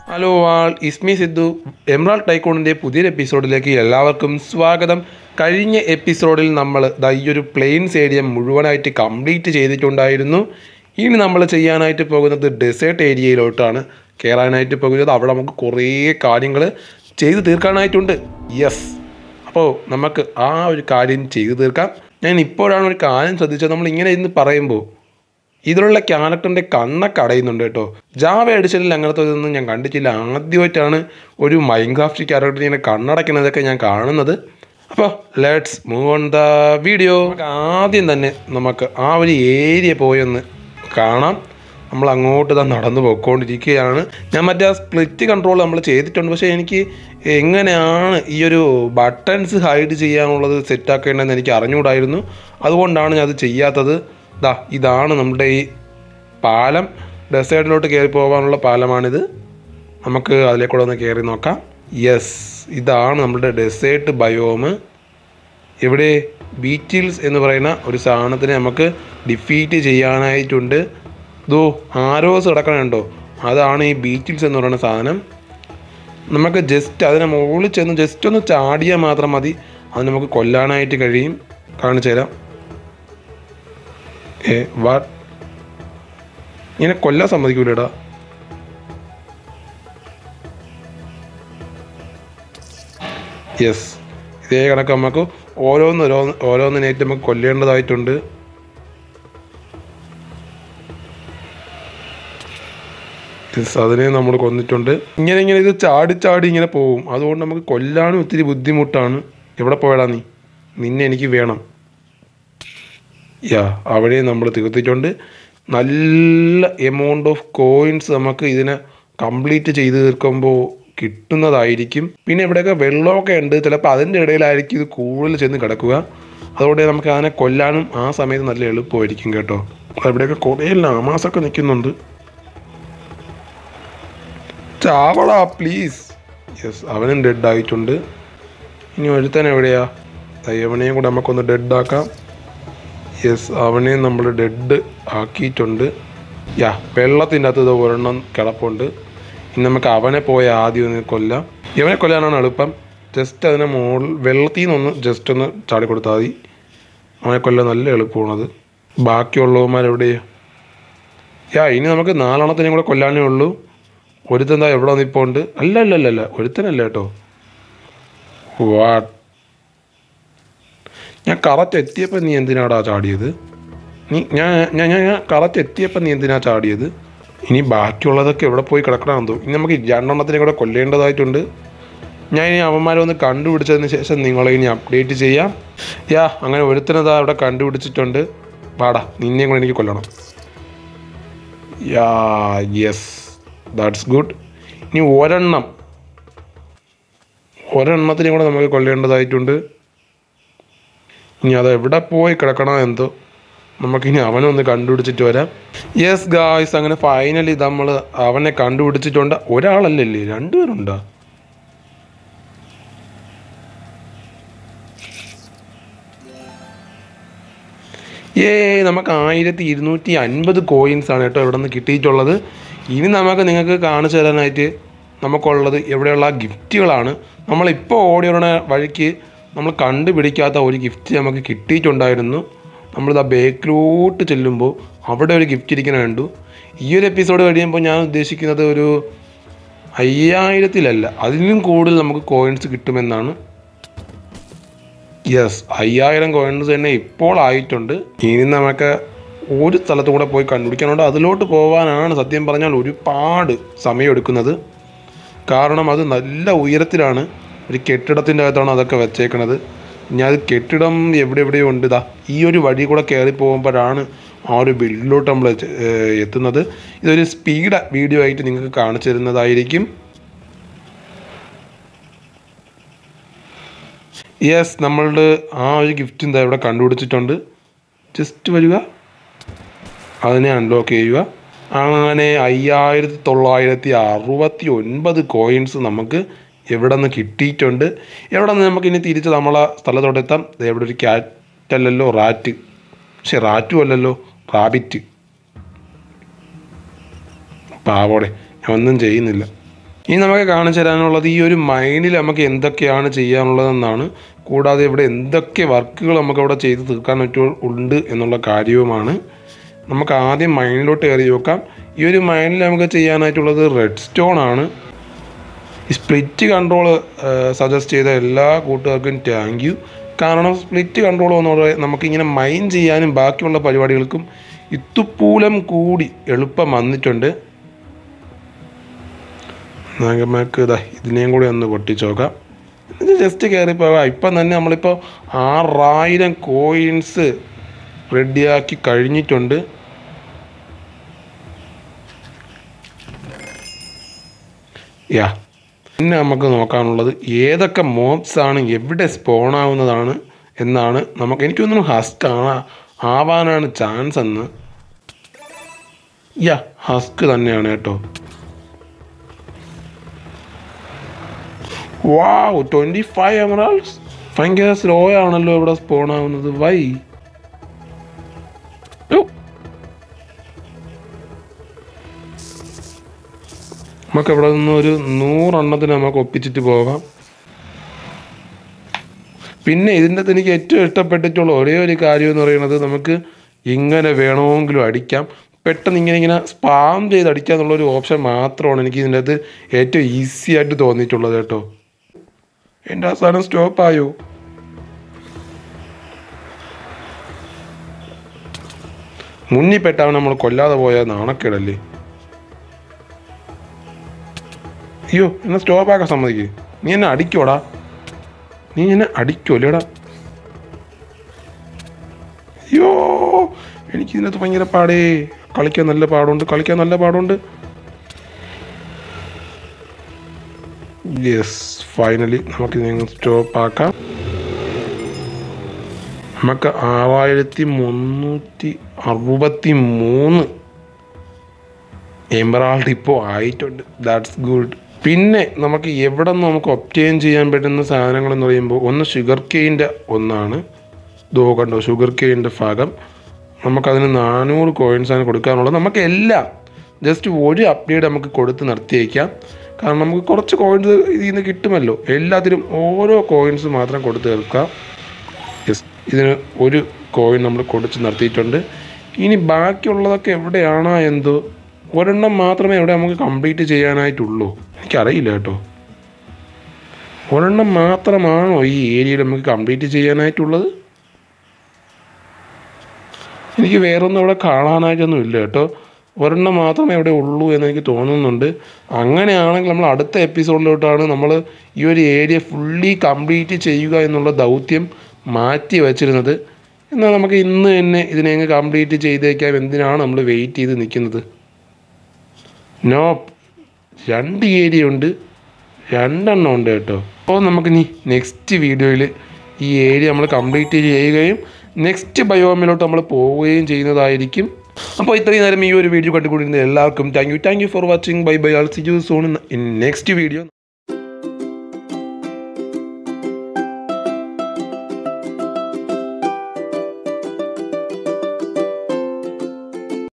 hello ആൾ ഇസ്മി സിദ്ധു എംറാൾ ടൈക്കോണിൻ്റെ പുതിയൊരു എപ്പിസോഡിലേക്ക് എല്ലാവർക്കും സ്വാഗതം കഴിഞ്ഞ എപ്പിസോഡിൽ നമ്മൾ ദാ ഈ ഒരു പ്ലെയിൻസ് ഏരിയ മുഴുവനായിട്ട് കംപ്ലീറ്റ് ചെയ്തിട്ടുണ്ടായിരുന്നു ഇനി നമ്മൾ ചെയ്യാനായിട്ട് പോകുന്നത് ഡെസേർട്ട് ഏരിയയിലോട്ടാണ് കയറാനായിട്ട് പോകുന്നത് അവിടെ നമുക്ക് കുറേ കാര്യങ്ങൾ ചെയ്തു തീർക്കാനായിട്ടുണ്ട് യെസ് അപ്പോൾ നമുക്ക് ആ ഒരു കാര്യം ചെയ്തു തീർക്കാം ഞാൻ ഇപ്പോഴാണ് ഒരു കാര്യം ശ്രദ്ധിച്ചത് നമ്മൾ ഇങ്ങനെ ഇന്ന് പറയുമ്പോൾ ഇതിലുള്ള ക്യാരക്ടറിൻ്റെ കണ്ണൊക്കെ അടയുന്നുണ്ട് കേട്ടോ ജാവ എഡിഷനിൽ അങ്ങനത്തെ ഇതൊന്നും ഞാൻ കണ്ടിട്ടില്ല ആദ്യമായിട്ടാണ് ഒരു മൈൻക്രാഫ്റ്റ് ക്യാരക്ടർ ഇങ്ങനെ കണ്ണടയ്ക്കുന്നതൊക്കെ ഞാൻ കാണുന്നത് അപ്പോൾ let's move on the video ആദ്യം തന്നെ നമുക്ക് ആ ഒരു ഏരിയ പോയി ഒന്ന് കാണാം നമ്മൾ അങ്ങോട്ട് തന്നെ നടന്നു പോയിക്കൊണ്ടിരിക്കുകയാണ് ഞാൻ മറ്റേ ആ സ്പ്ലിറ്റ് കൺട്രോൾ നമ്മൾ ചെയ്തിട്ടുണ്ട് പക്ഷേ എനിക്ക് എങ്ങനെയാണ് ഈ ഒരു ബട്ടൺസ് ഹൈഡ് ചെയ്യാനുള്ളത് സെറ്റാക്കേണ്ടതെന്ന് എനിക്ക് അറിഞ്ഞുകൂടായിരുന്നു അതുകൊണ്ടാണ് ഞാൻ അത് ചെയ്യാത്തത് ദാ ഇതാണ് നമ്മുടെ ഈ പാലം ഡെസേർട്ടിലോട്ട് കയറി പോകാനുള്ള പാലമാണിത് നമുക്ക് അതിലേക്കൂടെ ഒന്ന് കയറി നോക്കാം യെസ് ഇതാണ് നമ്മുടെ ഡെസേർട്ട് ബയോമ് ഇവിടെ ബീറ്റിൽസ് എന്ന് പറയുന്ന ഒരു സാധനത്തിനെ നമുക്ക് ഡിഫീറ്റ് ചെയ്യാനായിട്ടുണ്ട് ഇതോ ആരോസ് കിടക്കണുണ്ടോ അതാണ് ഈ ബീറ്റിൽസ് എന്ന് പറയുന്ന സാധനം നമുക്ക് ജസ്റ്റ് അതിനെ മുകളിൽ ചെന്ന് ജസ്റ്റ് ഒന്ന് ചാടിയാൽ മാത്രം മതി അത് നമുക്ക് കൊല്ലാനായിട്ട് കഴിയും കാണിച്ചു തരാം ഏ വാ ഇങ്ങനെ കൊല്ലാൻ സമ്മതിക്കൂലടാ യെസ് ഇതേ കണക്ക് നമുക്ക് ഓരോന്ന് ഓരോന്ന് ഓരോന്നിനായിട്ട് നമുക്ക് കൊല്ലേണ്ടതായിട്ടുണ്ട് യെസ് അതിനെ നമ്മൾ കൊന്നിട്ടുണ്ട് ഇങ്ങനെ ഇങ്ങനെ ഇത് ചാടി ചാടി ഇങ്ങനെ പോവും അതുകൊണ്ട് നമുക്ക് കൊല്ലാനും ഒത്തിരി ബുദ്ധിമുട്ടാണ് എവിടെ പോയടാ നീ നിന്നെ എനിക്ക് വേണം യാ അവിടെ നമ്മൾ തീർത്തിട്ടുണ്ട് നല്ല എമൗണ്ട് ഓഫ് കോയിൻസ് നമുക്ക് ഇതിനെ കംപ്ലീറ്റ് ചെയ്ത് തീർക്കുമ്പോൾ കിട്ടുന്നതായിരിക്കും പിന്നെ ഇവിടെയൊക്കെ വെള്ളമൊക്കെ ഉണ്ട് ചിലപ്പോൾ അതിൻ്റെ ഇടയിലായിരിക്കും ഇത് കൂടുതൽ ചെന്ന് കിടക്കുക അതുകൊണ്ട് നമുക്ക് അതിനെ കൊല്ലാനും ആ സമയത്ത് നല്ല എളുപ്പമായിരിക്കും കേട്ടോ ഇവിടെയൊക്കെ കുറേ ലാമാസൊക്കെ നിൽക്കുന്നുണ്ട് ചാവടാ പ്ലീസ് യെസ് അവനും ഡെഡ് ആയിട്ടുണ്ട് ഇനി ഒരുത്തൻ എവിടെയാ ദൈവനെയും കൂടെ നമുക്കൊന്ന് ഡെഡ് ആക്കാം യെസ് അവനെ നമ്മൾ ഡെഡ് ആക്കിയിട്ടുണ്ട് യാ വെള്ളത്തിൻ്റെ അകത്ത് ഇത് ഒരെണ്ണം കിടപ്പുണ്ട് ഇനി നമുക്ക് അവനെ പോയി ആദ്യം ഒന്ന് കൊല്ലാം ഇവനെ കൊല്ലാനാണ് എളുപ്പം ജസ്റ്റ് അതിനെ മുകളിൽ വെള്ളത്തിൽ നിന്നൊന്ന് ജസ്റ്റ് ഒന്ന് ചാടി കൊടുത്താൽ മതി അവനെ കൊല്ലാൻ നല്ല എളുപ്പമാണത് ബാക്കിയുള്ളവന്മാരെവിടെയാ യാ ഇനി നമുക്ക് നാലെണ്ണത്തിനെയും കൂടെ കൊല്ലാനേ ഉള്ളൂ ഒരുത്തൻ എവിടെ നിൽപ്പുണ്ട് അല്ല അല്ല അല്ല അല്ല ഒരുത്തനല്ല കേട്ടോ വാട്ട് ഞാൻ കറക്റ്റ് എത്തിയപ്പോൾ നീ എന്തിനാടാ ചാടിയത് നീ ഞാൻ ഞാൻ ഞാൻ ഞാൻ കറക്റ്റ് എത്തിയപ്പോൾ നീ എന്തിനാ ചാടിയത് ഇനി ബാക്കിയുള്ളതൊക്കെ എവിടെ പോയി കിടക്കണമെന്തോ ഇനി നമുക്ക് രണ്ടെണ്ണത്തിനെ കൂടെ കൊല്ലേണ്ടതായിട്ടുണ്ട് ഞാൻ ഇനി അവന്മാരെ ഒന്ന് കണ്ടുപിടിച്ചതിന് ശേഷം നിങ്ങളെ ഇനി അപ്ഡേറ്റ് ചെയ്യാം യാ അങ്ങനെ ഒരുത്തനതാ അവിടെ കണ്ടുപിടിച്ചിട്ടുണ്ട് വാടാ നിന്നെയും കൂടെ എനിക്ക് കൊല്ലണം യാ യെസ് ദാറ്റ്സ് ഗുഡ് ഇനി ഒരെണ്ണം ഒരെണ്ണത്തിനെയും കൂടെ നമുക്ക് കൊല്ലേണ്ടതായിട്ടുണ്ട് ഇനി അത് എവിടെ പോയി കിടക്കണോ എന്തോ നമുക്കിനി അവനെ ഒന്ന് കണ്ടുപിടിച്ചിട്ട് വരാം യെസ് ഗായ്സ് അങ്ങനെ ഫൈനലി നമ്മൾ അവനെ കണ്ടുപിടിച്ചിട്ടുണ്ട് ഒരാളല്ലല്ലേ രണ്ടുപേരുണ്ടോ ഏ നമുക്ക് ആയിരത്തി ഇരുന്നൂറ്റി അൻപത് കോയിൻസ് ആണ് കേട്ടോ ഇവിടെ നിന്ന് കിട്ടിയിട്ടുള്ളത് ഇനി നമുക്ക് നിങ്ങൾക്ക് കാണിച്ചു തരാനായിട്ട് നമുക്കുള്ളത് ഇവിടെയുള്ള ഗിഫ്റ്റുകളാണ് നമ്മളിപ്പോൾ ഓടി വരണ വഴിക്ക് നമ്മൾ കണ്ടുപിടിക്കാത്ത ഒരു ഗിഫ്റ്റ് നമുക്ക് കിട്ടിയിട്ടുണ്ടായിരുന്നു നമ്മളിതാ ബേക്കിലോട്ട് ചെല്ലുമ്പോൾ അവിടെ ഒരു ഗിഫ്റ്റ് ഇരിക്കുന്ന കണ്ടു ഈ ഒരു എപ്പിസോഡ് കഴിയുമ്പോൾ ഞാൻ ഉദ്ദേശിക്കുന്നത് ഒരു അയ്യായിരത്തിലല്ല അതിലും കൂടുതൽ നമുക്ക് കോയിൻസ് കിട്ടുമെന്നാണ് യെസ് അയ്യായിരം കോയിൻസ് തന്നെ ഇപ്പോൾ ആയിട്ടുണ്ട് ഇനി നമുക്ക് ഒരു സ്ഥലത്തും കൂടെ പോയി കണ്ടുപിടിക്കാനുണ്ട് അതിലോട്ട് പോകാനാണ് സത്യം പറഞ്ഞാൽ ഒരുപാട് സമയം എടുക്കുന്നത് കാരണം അത് നല്ല ഉയരത്തിലാണ് ഒരു കെട്ടിടത്തിൻ്റെ അകത്താണ് അതൊക്കെ വെച്ചേക്കണത് ഇനി അത് കെട്ടിടം എവിടെ എവിടെയോ ഉണ്ട് ഇതാ ഈ ഒരു വഴി കൂടെ കയറി പോകുമ്പോഴാണ് ആ ഒരു ബിൽഡിലോട്ട് നമ്മൾ എത്തുന്നത് ഇതൊരു സ്പീഡ് വീഡിയോ ആയിട്ട് നിങ്ങൾക്ക് കാണിച്ചു തരുന്നതായിരിക്കും യെസ് നമ്മളുടെ ആ ഒരു ഗിഫ്റ്റ് എന്താ ഇവിടെ കണ്ടുപിടിച്ചിട്ടുണ്ട് ജസ്റ്റ് വരിക അതിനെ അൺലോക്ക് ചെയ്യുക അങ്ങനെ അയ്യായിരത്തി തൊള്ളായിരത്തി അറുപത്തി ഒൻപത് കോയിൻസ് നമുക്ക് എവിടെ നിന്ന് കിട്ടിയിട്ടുണ്ട് എവിടെ നിന്ന് നമുക്ക് ഇനി തിരിച്ച് നമ്മളെ സ്ഥലത്തോട്ട് എത്താം ദേ ഇവിടെ ഒരു ക്യാറ്റ് അല്ലല്ലോ റാറ്റ് പക്ഷെ റാറ്റും അല്ലല്ലോ റാബിറ്റ് പാവോടെ ഞാൻ ഒന്നും ചെയ്യുന്നില്ല ഇനി നമുക്ക് കാണിച്ചു തരാനുള്ളത് ഈ ഒരു മൈനിൽ നമുക്ക് എന്തൊക്കെയാണ് ചെയ്യാനുള്ളതെന്നാണ് കൂടാതെ ഇവിടെ എന്തൊക്കെ വർക്കുകൾ നമുക്ക് അവിടെ ചെയ്ത് തീർക്കാൻ പറ്റും ഉണ്ട് എന്നുള്ള കാര്യവുമാണ് നമുക്ക് ആദ്യം മൈനിലോട്ട് കയറി നോക്കാം ഈ ഒരു മൈനിൽ നമുക്ക് ചെയ്യാനായിട്ടുള്ളത് റെഡ് സ്റ്റോൺ ആണ് ഈ സ്പ്ലിറ്റ് കൺട്രോൾ സജസ്റ്റ് ചെയ്ത എല്ലാ കൂട്ടുകാർക്കും താങ്ക് യു കാരണം സ്പ്ലിറ്റ് കൺട്രോൾ എന്ന് പറയുന്നത് നമുക്കിങ്ങനെ മൈൻ ചെയ്യാനും ബാക്കിയുള്ള പരിപാടികൾക്കും ഇത്തുപ്പൂലം കൂടി എളുപ്പം വന്നിട്ടുണ്ട് നമുക്ക് ഇതാ ഇതിനെയും കൂടി ഒന്ന് പൊട്ടിച്ച് നോക്കാം ഇത് ജസ്റ്റ് കയറി പോകാം ഇപ്പം തന്നെ നമ്മളിപ്പോൾ ആറായിരം കോയിൻസ് റെഡിയാക്കി കഴിഞ്ഞിട്ടുണ്ട് യാ പിന്നെ നമുക്ക് നോക്കാനുള്ളത് ഏതൊക്കെ മോബ്സ് ആണ് എവിടെ സ്പോൺ ആവുന്നതാണ് എന്നാണ് നമുക്ക് എനിക്ക് തോന്നുന്നു ഹസ്ക് ആണ് ആവാനാണ് ചാൻസ് എന്ന് യാ ഹസ്ക് തന്നെയാണ് കേട്ടോ വാവ് ട്വൻറ്റി ഫൈവ് എമറാൾസ് ഭയങ്കര സ്ലോ ആണല്ലോ ഇവിടെ സ്പോൺ ആവുന്നത് വൈ നമുക്ക് ഇവിടെ നിന്ന് ഒരു നൂറെണ്ണത്തിന് നമുക്ക് ഒപ്പിച്ചിട്ട് പോകാം പിന്നെ ഇതിൻ്റെ അകത്ത് എനിക്ക് ഏറ്റവും ഇഷ്ടപ്പെട്ടിട്ടുള്ള ഒരേ ഒരു കാര്യം എന്ന് പറയുന്നത് നമുക്ക് ഇങ്ങനെ വേണമെങ്കിലും അടിക്കാം പെട്ടെന്ന് ഇങ്ങനെ ഇങ്ങനെ സ്പാം ചെയ്ത് അടിക്കുക എന്നുള്ളൊരു ഓപ്ഷൻ മാത്രമാണ് എനിക്ക് ഇതിൻ്റെ അകത്ത് ഏറ്റവും ഈസി ആയിട്ട് തോന്നിയിട്ടുള്ളത് കേട്ടോ എൻ്റെ അവസാനം സ്റ്റോപ്പായോ മുന്നിൽ പെട്ടാവൻ നമ്മൾ കൊല്ലാതെ പോയാൽ നാണക്കേടല്ലേ അയ്യോ എന്നെ സ്റ്റോപ്പാക്കാൻ സമ്മതിക്ക് നീ എന്നെ അടിക്കോടാ നീ എന്നെ അടിക്കുമല്ലേടാ അയ്യോ എനിക്ക് ഇതിനകത്ത് ഭയങ്കര പാടേ കളിക്കാൻ നല്ല പാടുണ്ട് കളിക്കാൻ നല്ല പാടുണ്ട് യെസ് ഫൈനലി നമുക്ക് ഇതിനെ സ്റ്റോപ്പ് ആക്കാം നമുക്ക് ആറായിരത്തി മുന്നൂറ്റി അറുപത്തി മൂന്ന് എംബറാൾഡ് ഇപ്പോൾ ആയിട്ടുണ്ട് ദാറ്റ്സ് ഗുഡ് പിന്നെ നമുക്ക് എവിടെ നിന്ന് നമുക്ക് ഒപ്റ്റെയിൻ ചെയ്യാൻ പറ്റുന്ന സാധനങ്ങൾ എന്ന് പറയുമ്പോൾ ഒന്ന് ഷുഗർ കെയിൻ്റെ ഒന്നാണ് ദോ കണ്ടോ ഷുഗർ കെയിൻ്റെ ഭാഗം നമുക്കതിന് നാനൂറ് കോയിൻസാണ് കൊടുക്കാനുള്ളത് നമുക്ക് എല്ലാം ജസ്റ്റ് ഒരു അപ്ഡേറ്റ് നമുക്ക് കൊടുത്ത് നിർത്തിയേക്കാം കാരണം നമുക്ക് കുറച്ച് കോയിൻസ് ഇതിൽ നിന്ന് കിട്ടുമല്ലോ എല്ലാത്തിനും ഓരോ കോയിൻസ് മാത്രം കൊടുത്ത് തീർക്കാം യെസ് ഇതിന് ഒരു കോയിൻ നമ്മൾ കൊടുത്ത് നിർത്തിയിട്ടുണ്ട് ഇനി ബാക്കിയുള്ളതൊക്കെ എവിടെയാണോ എന്തോ ഒരെണ്ണം മാത്രമേ ഇവിടെ നമുക്ക് കംപ്ലീറ്റ് ചെയ്യാനായിട്ടുള്ളൂ എനിക്കറിയില്ല കേട്ടോ ഒരെണ്ണം മാത്രമാണോ ഈ ഏരിയയിൽ നമുക്ക് കംപ്ലീറ്റ് ചെയ്യാനായിട്ടുള്ളത് എനിക്ക് വേറൊന്നും ഇവിടെ കാണാനായിട്ടൊന്നും ഇല്ല കേട്ടോ ഒരെണ്ണം മാത്രമേ ഇവിടെ ഉള്ളൂ എന്ന് എനിക്ക് തോന്നുന്നുണ്ട് അങ്ങനെയാണെങ്കിൽ നമ്മൾ അടുത്ത എപ്പിസോഡിലോട്ടാണ് നമ്മൾ ഈ ഒരു ഏരിയ ഫുള്ളി കംപ്ലീറ്റ് ചെയ്യുക എന്നുള്ള ദൗത്യം മാറ്റി വച്ചിരുന്നത് എന്നാൽ നമുക്ക് ഇന്ന് തന്നെ ഇതിനെ അങ്ങ് കംപ്ലീറ്റ് ചെയ്തേക്കാം എന്തിനാണ് നമ്മൾ വെയിറ്റ് ചെയ്ത് നിൽക്കുന്നത് നോ രണ്ട് ഏരിയ ഉണ്ട് രണ്ടെണ്ണം ഉണ്ട് കേട്ടോ അപ്പോൾ നമുക്കിനി നെക്സ്റ്റ് വീഡിയോയിൽ ഈ ഏരിയ നമ്മൾ കംപ്ലീറ്റ് ചെയ്യുകയും നെക്സ്റ്റ് ബയോമിലോട്ട് നമ്മൾ പോവുകയും ചെയ്യുന്നതായിരിക്കും അപ്പോൾ ഇത്രയും നേരം ഈ ഒരു വീഡിയോ കണ്ടുകൊണ്ടിരുന്ന എല്ലാവർക്കും thank you thank you for watching bye bye all see you soon in next video